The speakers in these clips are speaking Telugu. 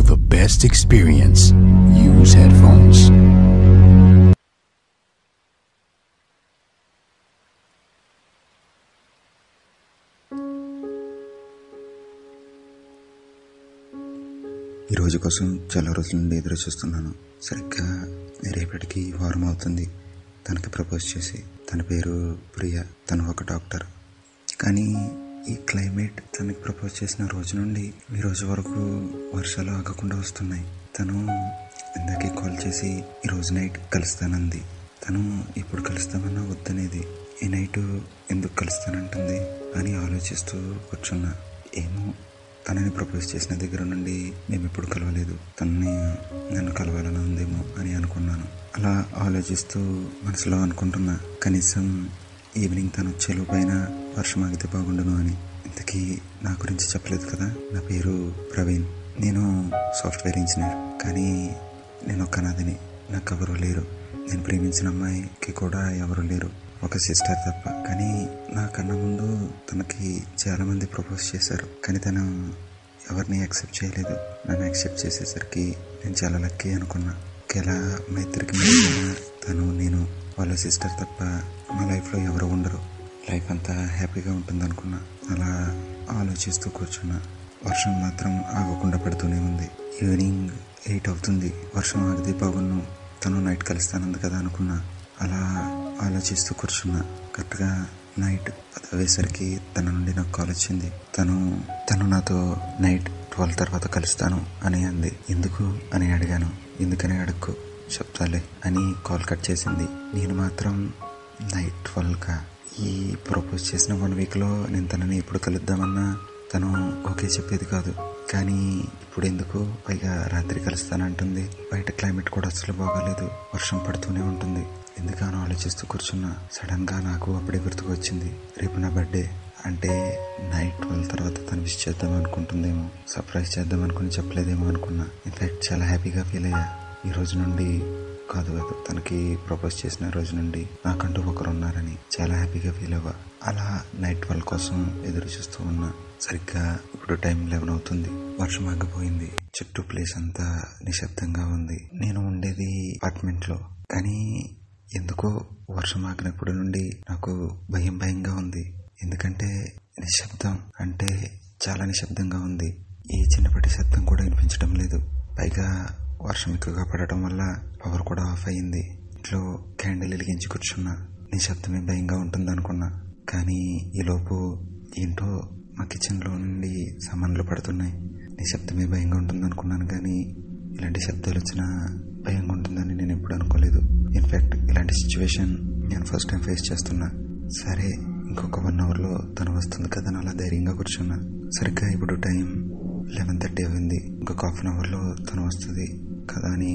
For the best experience, use headphones. ఈ రోజు కోసం చాలా రోజుల నుండి ఎదురు చూస్తున్నాను సరిగ్గా రేపటికి వారం అవుతుంది తనకి ప్రపోజ్ చేసి తన పేరు ప్రియ తను ఒక డాక్టర్ కానీ ఈ క్లైమేట్ తనకి ప్రపోజ్ చేసిన రోజు నుండి ఈ రోజు వరకు వర్షాలు ఆగకుండా వస్తున్నాయి తను ఇందాకే కాల్ చేసి ఈ రోజు నైట్ కలుస్తానంది తను ఇప్పుడు కలుస్తామన్నా వద్దనేది ఈ నైట్ ఎందుకు కలుస్తానంటుంది అని ఆలోచిస్తూ కూర్చున్నా ఏమో తనని ప్రపోజ్ చేసిన దగ్గర నుండి మేము ఎప్పుడు కలవలేదు తనని నన్ను కలవాలని ఉందేమో అని అనుకున్నాను అలా ఆలోచిస్తూ మనసులో అనుకుంటున్నా కనీసం ఈవినింగ్ తను వచ్చేలో పైన వర్షం ఆగితే బాగుండును అని ఇంతకీ నా గురించి చెప్పలేదు కదా నా పేరు ప్రవీణ్ నేను సాఫ్ట్వేర్ ఇంజనీర్ కానీ నేను ఒక అనాథని నాకు ఎవరు లేరు నేను ప్రేమించిన అమ్మాయికి కూడా ఎవరు లేరు ఒక సిస్టర్ తప్ప కానీ నాకన్నా ముందు తనకి చాలా మంది ప్రపోజ్ చేశారు కానీ తను ఎవరిని యాక్సెప్ట్ చేయలేదు నన్ను యాక్సెప్ట్ చేసేసరికి నేను చాలా లక్కీ అనుకున్నా ఒకేలా మా ఇద్దరికి మధ్య తను నేను వాళ్ళ సిస్టర్ తప్ప మా లైఫ్లో ఎవరు ఉండరు లైఫ్ అంతా హ్యాపీగా ఉంటుంది అనుకున్నా అలా ఆలోచిస్తూ కూర్చున్నా వర్షం మాత్రం ఆగకుండా పడుతూనే ఉంది ఈవినింగ్ ఎయిట్ అవుతుంది వర్షం ఆగితే బాగున్ను తను నైట్ కలుస్తానంది కదా అనుకున్నా అలా ఆలోచిస్తూ కూర్చున్నా కరెక్ట్గా నైట్ పదవేసరికి తన నుండి నాకు కాల్ వచ్చింది తను తను నాతో నైట్ ట్వెల్వ్ తర్వాత కలుస్తాను అని అంది ఎందుకు అని అడిగాను ఎందుకని అడుక్కు చెప్తాలే అని కాల్ కట్ చేసింది నేను మాత్రం నైట్ ట్వెల్వ్గా ఈ ప్రపోజ్ చేసిన వన్ వీక్లో నేను తనని ఎప్పుడు కలుద్దామన్నా తను ఓకే చెప్పేది కాదు కానీ ఇప్పుడు ఎందుకు పైగా రాత్రి కలుస్తానంటుంది బయట క్లైమేట్ కూడా అసలు బాగాలేదు వర్షం పడుతూనే ఉంటుంది ఎందుకని ఆలోచిస్తూ కూర్చున్నా సడన్ గా నాకు అప్పుడే గుర్తుకు వచ్చింది రేపు నా బర్త్డే అంటే నైట్ ట్వెల్వ్ తర్వాత తను విష్ చేద్దాం అనుకుంటుందేమో సర్ప్రైజ్ చేద్దాం అనుకుని చెప్పలేదేమో అనుకున్నా ఇన్ఫాక్ట్ చాలా హ్యాపీగా ఫీల్ అయ్యా ఈ రోజు నుండి కాదు కాదు తనకి ప్రపోజ్ చేసిన రోజు నుండి నాకంటూ ఒకరు ఉన్నారని చాలా హ్యాపీగా ఫీల్ అవ్వా అలా నైట్ ట్వెల్వ్ కోసం ఎదురు చూస్తూ ఉన్నా సరిగ్గా ఇప్పుడు టైం లెవెన్ అవుతుంది వర్షం ఆగిపోయింది చుట్టూ ప్లేస్ అంతా నిశ్శబ్దంగా ఉంది నేను ఉండేది అపార్ట్మెంట్ లో కానీ ఎందుకో వర్షం ఆగినప్పటి నుండి నాకు భయం భయంగా ఉంది ఎందుకంటే నిశ్శబ్దం అంటే చాలా నిశ్శబ్దంగా ఉంది ఏ చిన్నపాటి శబ్దం కూడా వినిపించడం లేదు పైగా వర్షం ఎక్కువగా పడటం వల్ల పవర్ కూడా ఆఫ్ అయింది ఇంట్లో క్యాండిల్ వెలిగించి కూర్చున్నా నిశ్శబ్దమే భయంగా ఉంటుంది అనుకున్నా కానీ ఈలోపు ఏంటో మా కిచెన్లో నుండి సామాన్లు పడుతున్నాయి నిశ్శబ్దమే భయంగా ఉంటుంది అనుకున్నాను కానీ ఇలాంటి శబ్దాలు వచ్చినా భయంగా ఉంటుందని నేను ఎప్పుడు అనుకోలేదు ఇన్ఫాక్ట్ ఇలాంటి సిచ్యువేషన్ నేను ఫస్ట్ టైం ఫేస్ చేస్తున్నా సరే ఇంకొక వన్ అవర్లో తను వస్తుంది కదా అని అలా ధైర్యంగా కూర్చున్నా సరిగ్గా ఇప్పుడు టైం లెవెన్ థర్టీ అయింది ఇంకొక హాఫ్ అన్ అవర్లో తను వస్తుంది కదా అని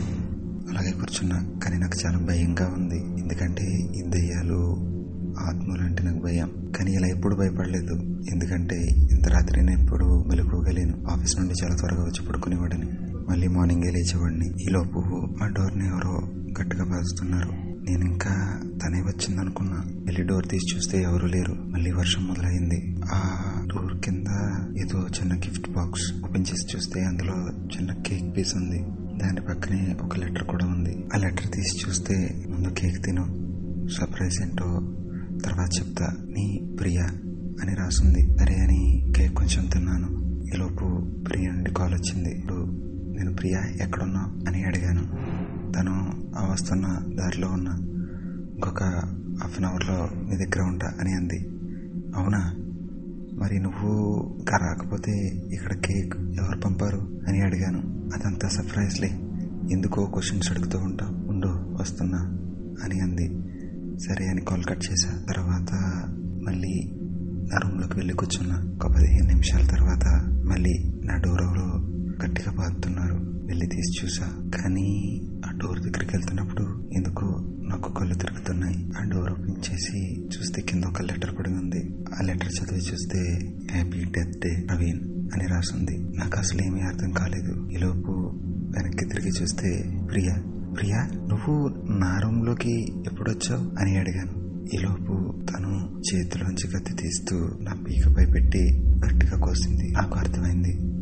అలాగే కూర్చున్నా కానీ నాకు చాలా భయంగా ఉంది ఎందుకంటే ఈ దయ్యాలు ఆత్మలు అంటే నాకు భయం కానీ ఇలా ఎప్పుడు భయపడలేదు ఎందుకంటే ఇంత రాత్రి నేను ఎప్పుడు మెలుకోగలేను ఆఫీస్ నుండి చాలా త్వరగా వచ్చి పడుకునేవాడిని మళ్ళీ మార్నింగే లేచేవాడిని ఈలోపు మా డోర్ని ఎవరో గట్టిగా బాదుతున్నారు నేను ఇంకా తనే వచ్చిందనుకున్నా వెళ్ళి డోర్ తీసి చూస్తే ఎవరు లేరు మళ్ళీ వర్షం మొదలైంది ఆ డోర్ కింద ఏదో చిన్న గిఫ్ట్ బాక్స్ ఓపెన్ చేసి చూస్తే అందులో చిన్న కేక్ పీస్ ఉంది దాని పక్కనే ఒక లెటర్ కూడా ఉంది ఆ లెటర్ తీసి చూస్తే ముందు కేక్ తిను సర్ప్రైజ్ ఏంటో తర్వాత చెప్తా నీ ప్రియా అని రాసుంది సరే అని కేక్ కొంచెం తిన్నాను ఈలోపు ప్రియ నుండి కాల్ వచ్చింది ఇప్పుడు నేను ప్రియా ఎక్కడున్నావు అని అడిగాను తను ఆ వస్తున్న దారిలో ఉన్న ఇంకొక హాఫ్ అన్ అవర్లో మీ దగ్గర ఉంటా అని అంది అవునా మరి నువ్వు ఇంకా రాకపోతే ఇక్కడ కేక్ ఎవరు పంపారు అని అడిగాను అదంతా సర్ప్రైజ్లే ఎందుకో క్వశ్చన్స్ అడుగుతూ ఉంటావు ఉండు వస్తున్నా అని అంది సరే అని కాల్ కట్ చేశా తర్వాత మళ్ళీ నా రూమ్లోకి వెళ్ళి కూర్చున్నా ఒక పదిహేను నిమిషాల తర్వాత మళ్ళీ నా డోర్ ఎవరో గట్టిగా బాదుతున్నారు వెళ్ళి తీసి చూసా కానీ ఆ డోర్ దగ్గరికి వెళ్తున్నప్పుడు ఎందుకో నాకు కళ్ళు తిరుగుతున్నాయి ఆ డోర్ ఓపెన్ చేసి చూస్తే కింద ఒక లెటర్ పడి ఉంది ఆ లెటర్ చదివి చూస్తే హ్యాపీ డెత్ డే ప్రవీణ్ అని రాసుంది నాకు అసలు ఏమీ అర్థం కాలేదు ఈలోపు వెనక్కి తిరిగి చూస్తే ప్రియా ప్రియా నువ్వు నా రూమ్లోకి ఎప్పుడొచ్చావు అని అడిగాను ఈలోపు తను చేతిలోంచి కత్తి తీస్తూ నా పీకపై పెట్టి గట్టిగా కోసింది నాకు అర్థమైంది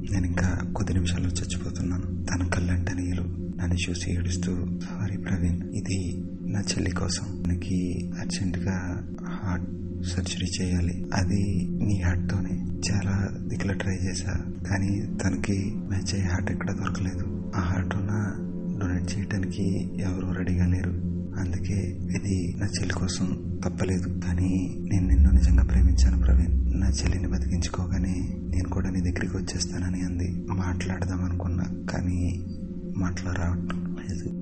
నేను ఇంకా కొద్ది నిమిషాల్లో చచ్చిపోతున్నాను తన కళ్ళంట నీళ్ళు నన్ను చూసి ఏడుస్తూ సారీ ప్రవీణ్ ఇది నా చెల్లి కోసం మనకి అర్జెంటుగా హార్ట్ సర్జరీ చేయాలి అది నీ హార్ట్ తోనే చాలా దిక్కులో ట్రై చేశా కానీ తనకి మ్యాచ్ అయ్యే హార్ట్ ఎక్కడ దొరకలేదు ఆ హార్ట్ ఉన్న డొనేట్ చేయడానికి ఎవరు రెడీగా లేరు అందుకే ఇది నా చెల్లి కోసం తప్పలేదు కానీ నేను నిన్ను నిజంగా ప్రేమించాను ప్రవీణ్ నా చెల్లిని బతికించుకోగానే నేను కూడా నీ దగ్గరికి వచ్చేస్తానని అంది మాట్లాడదాం అనుకున్నా కానీ మాటలు రావటం లేదు